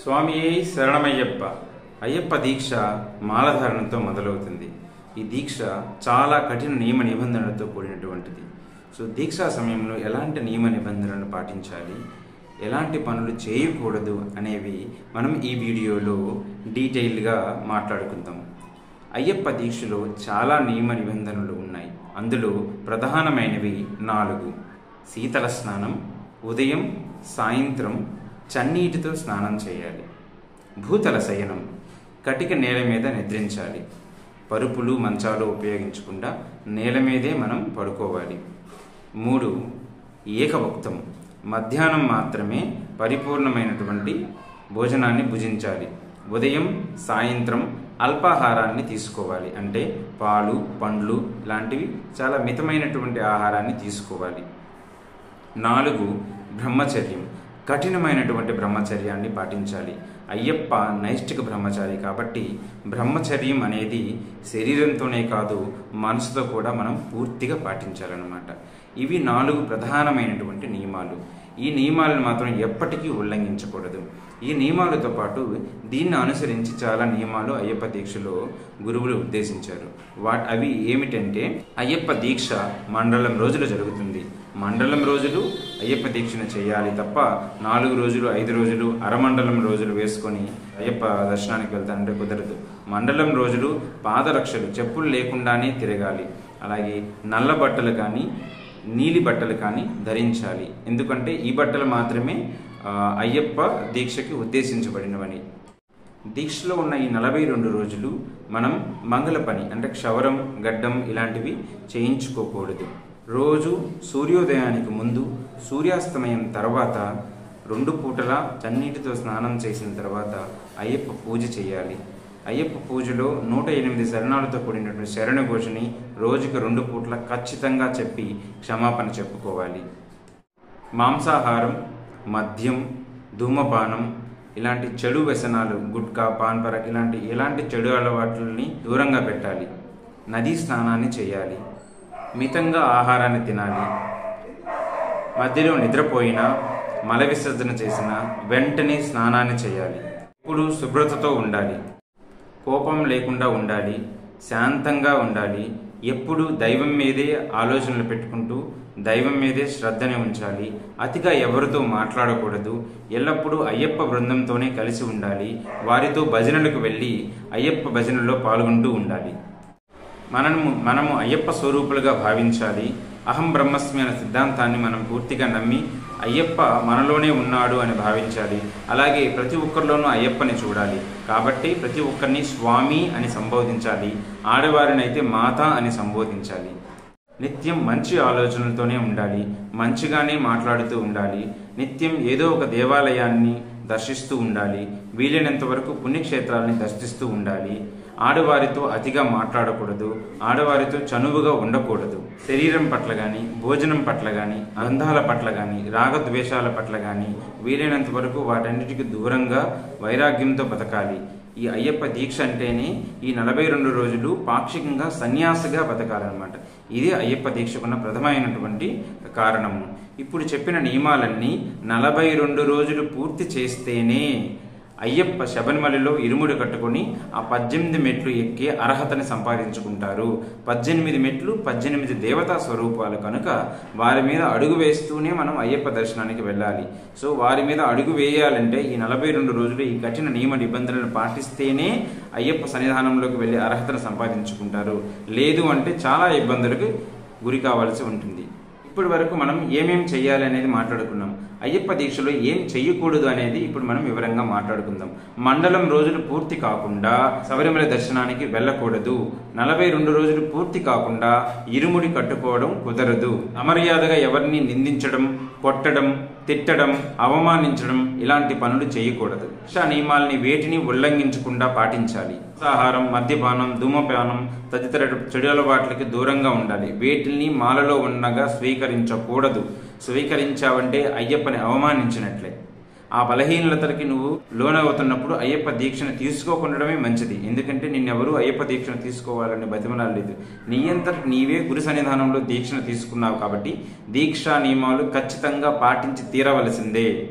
స్వామి శరణమయ్యప్ప అయ్యప్ప దీక్ష మాలధారణతో మొదలవుతుంది ఈ దీక్ష చాలా కఠిన నియమ నిబంధనలతో కూడినటువంటిది సో దీక్షా సమయంలో ఎలాంటి నియమ నిబంధనలను పాటించాలి ఎలాంటి పనులు చేయకూడదు అనేవి మనం ఈ వీడియోలో డీటెయిల్గా మాట్లాడుకుందాం అయ్యప్ప దీక్షలో చాలా నియమ నిబంధనలు ఉన్నాయి అందులో ప్రధానమైనవి నాలుగు శీతల స్నానం ఉదయం సాయంత్రం చన్నీటితో స్నానం చేయాలి భూతల శయనం కటిక నేల మీద నిద్రించాలి పరుపులు మంచాలు ఉపయోగించకుండా నేల మీదే మనం పడుకోవాలి మూడు ఏకభక్తం మధ్యాహ్నం మాత్రమే పరిపూర్ణమైనటువంటి భోజనాన్ని భుజించాలి ఉదయం సాయంత్రం అల్పాహారాన్ని తీసుకోవాలి అంటే పాలు పండ్లు లాంటివి చాలా మితమైనటువంటి ఆహారాన్ని తీసుకోవాలి నాలుగు బ్రహ్మచర్యం కఠినమైనటువంటి బ్రహ్మచర్యాన్ని పాటించాలి అయ్యప్ప నైష్టిక బ్రహ్మచారి కాబట్టి బ్రహ్మచర్యం అనేది శరీరంతోనే కాదు మనసుతో కూడా మనం పూర్తిగా పాటించాలన్నమాట ఇవి నాలుగు ప్రధానమైనటువంటి నియమాలు ఈ నియమాలను మాత్రం ఎప్పటికీ ఉల్లంఘించకూడదు ఈ నియమాలతో పాటు దీన్ని అనుసరించి చాలా నియమాలు అయ్యప్ప దీక్షలో గురువులు ఉద్దేశించారు వాట్ అవి ఏమిటంటే అయ్యప్ప దీక్ష మండలం రోజులు జరుగుతుంది మండలం రోజులు అయ్యప్ప దీక్షను చేయాలి తప్ప నాలుగు రోజులు ఐదు రోజులు అరమండలం రోజులు వేసుకొని అయ్యప్ప దర్శనానికి వెళ్తానంటే కుదరదు మండలం రోజులు పాదరక్షలు చెప్పులు లేకుండానే తిరగాలి అలాగే నల్ల బట్టలు కానీ నీలి బట్టలు కానీ ధరించాలి ఎందుకంటే ఈ బట్టలు మాత్రమే ఆ, అయ్యప్ప దీక్షకి ఉద్దేశించబడినవని దీక్షలో ఉన్న ఈ నలభై రెండు రోజులు మనం మంగళ పని అంటే క్షవరం గడ్డం ఇలాంటివి చేయించుకోకూడదు రోజు సూర్యోదయానికి ముందు సూర్యాస్తమయం తర్వాత రెండు పూటల చన్నీటితో స్నానం చేసిన తర్వాత అయ్యప్ప పూజ చేయాలి అయ్యప్ప పూజలో నూట ఎనిమిది శరణాలతో కూడినటువంటి శరణ ఘోషని రోజుకి రెండు పూట్ల ఖచ్చితంగా చెప్పి క్షమాపణ చెప్పుకోవాలి మాంసాహారం మద్యం ధూమపానం ఇలాంటి చెడు వ్యసనాలు గుట్కా పాన్ పరాక్ ఇలాంటి ఎలాంటి చెడు అలవాట్లని దూరంగా పెట్టాలి నదీ స్నానాన్ని చేయాలి మితంగా ఆహారాన్ని తినాలి మధ్యలో నిద్రపోయినా మల విసర్జన చేసిన వెంటనే స్నానాన్ని చేయాలి ఇప్పుడు శుభ్రతతో ఉండాలి కోపం లేకుండా ఉండాలి శాంతంగా ఉండాలి ఎప్పుడు దైవం మీదే ఆలోచనలు పెట్టుకుంటూ దైవం మీదే శ్రద్ధని ఉంచాలి అతిగా ఎవరితో మాట్లాడకూడదు ఎల్లప్పుడూ అయ్యప్ప బృందంతోనే కలిసి ఉండాలి వారితో భజనలకు వెళ్ళి అయ్యప్ప భజనలో పాల్గొంటూ ఉండాలి మనము మనము అయ్యప్ప స్వరూపులుగా భావించాలి అహం బ్రహ్మస్మి అనే సిద్ధాంతాన్ని మనం పూర్తిగా నమ్మి అయ్యప్ప మనలోనే ఉన్నాడు అని భావించాలి అలాగే ప్రతి ఒక్కరిలోనూ అయ్యప్పని చూడాలి కాబట్టి ప్రతి ఒక్కరిని స్వామి అని సంబోధించాలి ఆడవారినైతే మాత అని సంబోధించాలి నిత్యం మంచి ఆలోచనలతోనే ఉండాలి మంచిగానే మాట్లాడుతూ ఉండాలి నిత్యం ఏదో ఒక దేవాలయాన్ని దర్శిస్తూ ఉండాలి వీలైనంత వరకు పుణ్యక్షేత్రాలని దర్శిస్తూ ఉండాలి ఆడవారితో అతిగా మాట్లాడకూడదు ఆడవారితో చనువుగా ఉండకూడదు శరీరం పట్ల కానీ భోజనం పట్ల కానీ అందాల పట్ల కానీ రాగద్వేషాల పట్ల కానీ వీలైనంత వరకు వాటన్నిటికీ దూరంగా వైరాగ్యంతో బతకాలి ఈ అయ్యప్ప దీక్ష అంటేనే ఈ నలభై రెండు రోజులు పాక్షికంగా సన్యాసిగా బతకాలన్నమాట ఇదే అయ్యప్ప దీక్షకున్న ప్రథమైనటువంటి కారణము ఇప్పుడు చెప్పిన నియమాలన్నీ నలభై రెండు రోజులు పూర్తి చేస్తేనే అయ్యప్ప శబరిమలలో ఇరుముడి కట్టుకొని ఆ పద్దెనిమిది మెట్లు ఎక్కి అర్హతని సంపాదించుకుంటారు పద్దెనిమిది మెట్లు పద్దెనిమిది దేవతా స్వరూపాలు కనుక వారి మీద అడుగు వేస్తూనే మనం అయ్యప్ప దర్శనానికి వెళ్ళాలి సో వారి మీద అడుగు వేయాలంటే ఈ నలభై రెండు రోజులు ఈ కఠిన నియమ నిబంధనలను పాటిస్తేనే అయ్యప్ప సన్నిధానంలోకి వెళ్ళి అర్హతను సంపాదించుకుంటారు లేదు అంటే చాలా ఇబ్బందులకు గురి కావాల్సి ఉంటుంది ఇప్పటి వరకు మనం ఏమేం చేయాలి అనేది మాట్లాడుకున్నాం అయ్యప్ప దీక్షలో ఏం చెయ్యకూడదు అనేది ఇప్పుడు మనం వివరంగా మాట్లాడుకుందాం మండలం రోజులు పూర్తి కాకుండా శబరిమల దర్శనానికి వెళ్ళకూడదు నలభై రెండు రోజులు పూర్తి కాకుండా ఇరుముడి కట్టుకోవడం కుదరదు అమర్యాదగా ఎవరిని నిందించడం కొట్టడం తిట్టడం అవమానించడం ఇలాంటి పనులు చేయకూడదు శిక్షా నియమాల్ని వేటిని ఉల్లంఘించకుండా పాటించాలి ఆహారం మద్యపానం ధూమపానం తదితర చెడు అలవాట్లకి దూరంగా ఉండాలి వేటిని మాలలో ఉండగా స్వీకరించకూడదు స్వీకరించావంటే అయ్యప్పని అవమానించినట్లే ఆ బలహీనతలకి నువ్వు లోనవుతున్నప్పుడు అయ్యప్ప దీక్షను తీసుకోకుండడమే మంచిది ఎందుకంటే నిన్నెవరూ అయ్యప్ప దీక్షను తీసుకోవాలని బతిమలాడలేదు నీ అంతటి నీవే గురు సన్నిధానంలో దీక్షను తీసుకున్నావు కాబట్టి దీక్షా నియమాలు ఖచ్చితంగా పాటించి తీరవలసిందే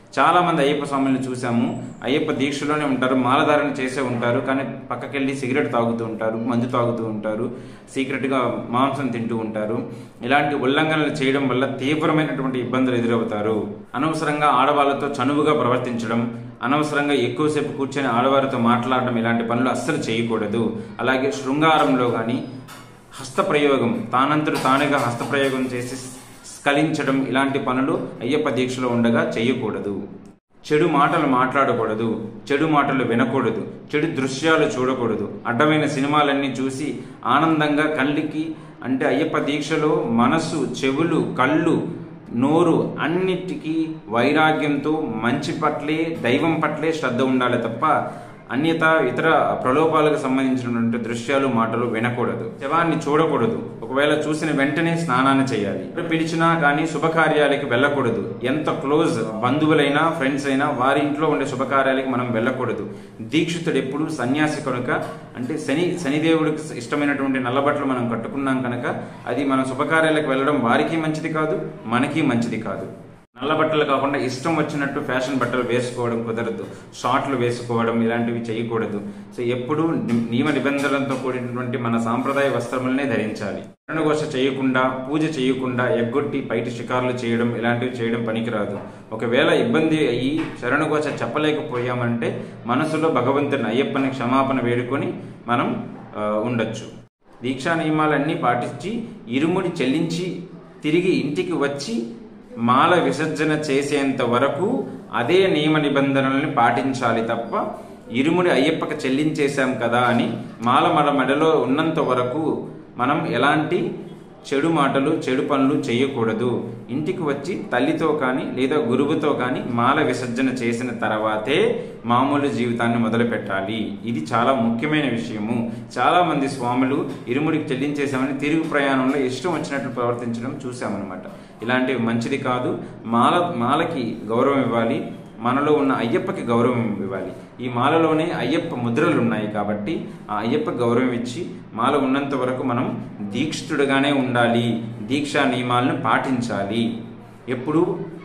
చాలా మంది అయ్యప్ప స్వాములను చూసాము అయ్యప్ప దీక్షలోనే ఉంటారు మాలధారణ చేసే ఉంటారు కానీ పక్కకెళ్ళి సిగరెట్ తాగుతూ ఉంటారు మందు తాగుతూ ఉంటారు సీక్రెట్గా మాంసం తింటూ ఉంటారు ఇలాంటి ఉల్లంఘనలు చేయడం వల్ల తీవ్రమైనటువంటి ఇబ్బందులు ఎదురవుతారు అనవసరంగా ఆడవాళ్ళతో చనువుగా ప్రవర్తించడం అనవసరంగా ఎక్కువసేపు కూర్చొని ఆడవారితో మాట్లాడడం ఇలాంటి పనులు అస్సలు చేయకూడదు అలాగే శృంగారంలో కానీ హస్తప్రయోగం తానంతట తానుగా హస్తప్రయోగం చేసి స్ఖలించడం ఇలాంటి పనులు అయ్యప్ప దీక్షలో ఉండగా చేయకూడదు చెడు మాటలు మాట్లాడకూడదు చెడు మాటలు వినకూడదు చెడు దృశ్యాలు చూడకూడదు అడ్డమైన సినిమాలన్నీ చూసి ఆనందంగా కళ్ళకి అంటే అయ్యప్ప దీక్షలో మనసు చెవులు కళ్ళు నోరు అన్నిటికీ వైరాగ్యంతో మంచి పట్లే దైవం పట్లే శ్రద్ధ ఉండాలి తప్ప అన్యత ఇతర ప్రలోభాలకు సంబంధించినటువంటి దృశ్యాలు మాటలు వినకూడదు శవాన్ని చూడకూడదు ఒకవేళ చూసిన వెంటనే స్నానాన్ని చేయాలి ఎప్పుడు పిలిచినా కానీ శుభకార్యాలకి వెళ్ళకూడదు ఎంత క్లోజ్ బంధువులైనా ఫ్రెండ్స్ అయినా వారి ఇంట్లో ఉండే శుభకార్యాలకి మనం వెళ్ళకూడదు దీక్షితుడు ఎప్పుడు సన్యాసి కనుక అంటే శని శనిదేవుడికి ఇష్టమైనటువంటి నల్లబట్టలు మనం కట్టుకున్నాం కనుక అది మన శుభకార్యాలకు వెళ్ళడం వారికి మంచిది కాదు మనకి మంచిది కాదు నల్ల బట్టలు కాకుండా ఇష్టం వచ్చినట్టు ఫ్యాషన్ బట్టలు వేసుకోవడం కుదరదు షార్ట్లు వేసుకోవడం ఇలాంటివి చేయకూడదు సో ఎప్పుడు ని- నియమ నిబంధనలతో కూడినటువంటి మన సాంప్రదాయ వస్త్రములనే ధరించాలి శరణఘోష చేయకుండా పూజ చేయకుండా ఎగ్గొట్టి బయట షికారులు చేయడం ఇలాంటివి చేయడం పనికిరాదు ఒకవేళ ఇబ్బంది అయ్యి శరణఘోష చెప్పలేకపోయామంటే మనసులో భగవంతుని అయ్యప్పని క్షమాపణ వేడుకొని మనం ఆ, ఉండొచ్చు దీక్షా నియమాలన్నీ పాటించి ఇరుముడి చెల్లించి తిరిగి ఇంటికి వచ్చి మాల విసర్జన చేసేంత వరకు అదే నియమ నిబంధనల్ని పాటించాలి తప్ప ఇరుముడి అయ్యప్పకి చెల్లించేశాం కదా అని మాల మన మెడలో ఉన్నంత వరకు మనం ఎలాంటి చెడు మాటలు చెడు పనులు చేయకూడదు ఇంటికి వచ్చి తల్లితో కానీ లేదా గురువుతో కానీ మాల విసర్జన చేసిన తర్వాతే మామూలు జీవితాన్ని మొదలు పెట్టాలి ఇది చాలా ముఖ్యమైన విషయము చాలా మంది స్వాములు ఇరుముడికి చెల్లించేశామని తిరుగు ప్రయాణంలో ఇష్టం వచ్చినట్లు ప్రవర్తించడం చూసామన్నమాట ఇలాంటివి మంచిది కాదు మాల మాలకి గౌరవం ఇవ్వాలి మనలో ఉన్న అయ్యప్పకి గౌరవం ఇవ్వాలి ఈ మాలలోనే అయ్యప్ప ముద్రలు ఉన్నాయి కాబట్టి ఆ అయ్యప్ప గౌరవం ఇచ్చి మాల ఉన్నంత వరకు మనం దీక్షితుడుగానే ఉండాలి దీక్షా నియమాలను పాటించాలి ఎప్పుడు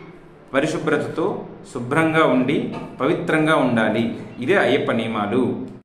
పరిశుభ్రతతో శుభ్రంగా ఉండి పవిత్రంగా ఉండాలి ఇదే అయ్యప్ప నియమాలు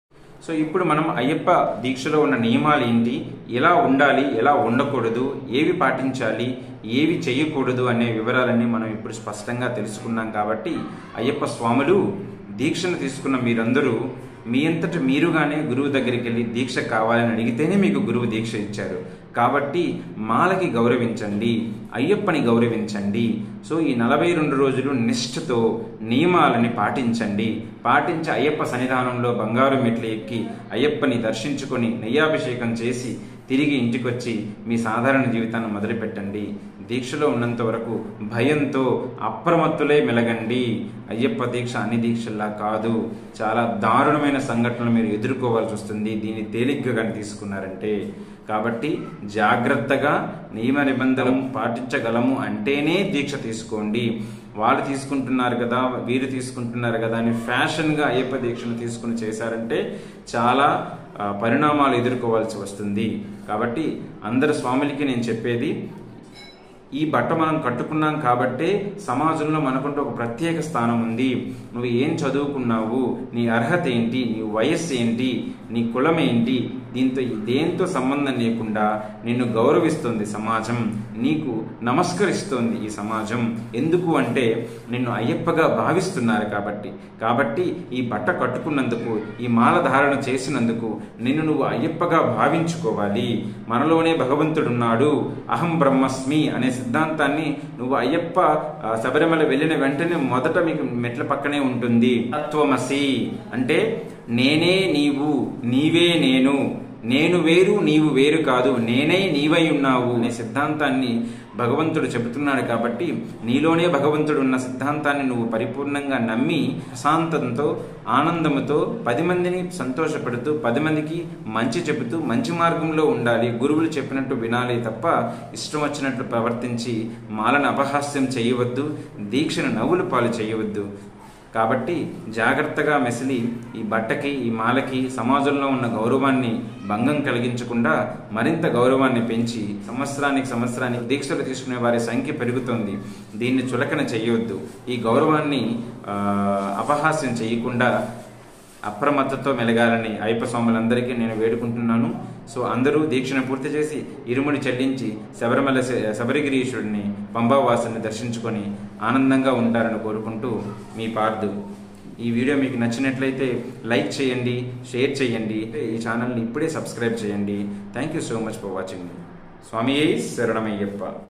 సో ఇప్పుడు మనం అయ్యప్ప దీక్షలో ఉన్న నియమాలు ఏంటి ఎలా ఉండాలి ఎలా ఉండకూడదు ఏవి పాటించాలి ఏవి చేయకూడదు అనే వివరాలన్నీ మనం ఇప్పుడు స్పష్టంగా తెలుసుకున్నాం కాబట్టి అయ్యప్ప స్వాములు దీక్షను తీసుకున్న మీరందరూ మీ అంతట మీరుగానే గురువు దగ్గరికి వెళ్ళి దీక్ష కావాలని అడిగితేనే మీకు గురువు దీక్ష ఇచ్చారు కాబట్టి మాలకి గౌరవించండి అయ్యప్పని గౌరవించండి సో ఈ నలభై రెండు రోజులు నిష్ఠతో నియమాలని పాటించండి పాటించి అయ్యప్ప సన్నిధానంలో బంగారు మెట్లు ఎక్కి అయ్యప్పని దర్శించుకొని నెయ్యాభిషేకం చేసి తిరిగి ఇంటికొచ్చి మీ సాధారణ జీవితాన్ని మొదలుపెట్టండి దీక్షలో ఉన్నంత వరకు భయంతో అప్రమత్తులై మెలగండి అయ్యప్ప దీక్ష అన్ని దీక్షల్లా కాదు చాలా దారుణమైన సంఘటనలు మీరు ఎదుర్కోవాల్సి వస్తుంది దీన్ని తేలిగ్గా కానీ తీసుకున్నారంటే కాబట్టి జాగ్రత్తగా నియమ నిబంధనలు పాటించగలము అంటేనే దీక్ష తీసుకోండి వాళ్ళు తీసుకుంటున్నారు కదా వీరు తీసుకుంటున్నారు కదా అని ఫ్యాషన్గా అయ్యప్ప దీక్షను తీసుకుని చేశారంటే చాలా ఆ, పరిణామాలు ఎదుర్కోవాల్సి వస్తుంది కాబట్టి అందరు స్వాములకి నేను చెప్పేది ఈ బట్ట మనం కట్టుకున్నాం కాబట్టే సమాజంలో మనకుంటూ ఒక ప్రత్యేక స్థానం ఉంది నువ్వు ఏం చదువుకున్నావు నీ అర్హత ఏంటి నీ వయస్సు ఏంటి నీ కులం ఏంటి దీంతో దేంతో సంబంధం లేకుండా నిన్ను గౌరవిస్తుంది సమాజం నీకు నమస్కరిస్తోంది ఈ సమాజం ఎందుకు అంటే నిన్ను అయ్యప్పగా భావిస్తున్నారు కాబట్టి కాబట్టి ఈ బట్ట కట్టుకున్నందుకు ఈ మాల ధారణ చేసినందుకు నిన్ను నువ్వు అయ్యప్పగా భావించుకోవాలి మనలోనే భగవంతుడున్నాడు అహం బ్రహ్మస్మి అనే సిద్ధాంతాన్ని నువ్వు అయ్యప్ప ఆ, శబరిమల వెళ్ళిన వెంటనే మొదట మీకు మెట్ల పక్కనే ఉంటుంది తత్వమసి అంటే నేనే నీవు నీవే నేను నేను వేరు నీవు వేరు కాదు నేనే నీవై ఉన్నావు అనే సిద్ధాంతాన్ని భగవంతుడు చెబుతున్నాడు కాబట్టి నీలోనే భగవంతుడు ఉన్న సిద్ధాంతాన్ని నువ్వు పరిపూర్ణంగా నమ్మి ప్రశాంతంతో ఆనందముతో పది మందిని సంతోషపెడుతూ పది మందికి మంచి చెబుతూ మంచి మార్గంలో ఉండాలి గురువులు చెప్పినట్టు వినాలి తప్ప ఇష్టం వచ్చినట్లు ప్రవర్తించి మాలను అపహాస్యం చేయవద్దు దీక్షను నవ్వులు పాలు చేయవద్దు కాబట్టి జాగ్రత్తగా మెసిలి ఈ బట్టకి ఈ మాలకి సమాజంలో ఉన్న గౌరవాన్ని భంగం కలిగించకుండా మరింత గౌరవాన్ని పెంచి సంవత్సరానికి సంవత్సరానికి దీక్షలు తీసుకునే వారి సంఖ్య పెరుగుతుంది దీన్ని చులకన చేయొద్దు ఈ గౌరవాన్ని ఆ, అపహాస్యం చేయకుండా అప్రమత్తతో మెలగాలని అయ్యప్ప స్వాములందరికీ నేను వేడుకుంటున్నాను సో అందరూ దీక్షను పూర్తి చేసి ఇరుముడి చెల్లించి శబరిమల శ- శబరిగిరీశ్వరుడిని పంబావాసుని దర్శించుకొని ఆనందంగా ఉంటారని కోరుకుంటూ మీ పార్థు ఈ వీడియో మీకు నచ్చినట్లయితే లైక్ చేయండి షేర్ చేయండి ఈ ఛానల్ని ఇప్పుడే సబ్స్క్రైబ్ చేయండి thank you so much for watching స్వామి శరణమయ్యప్ప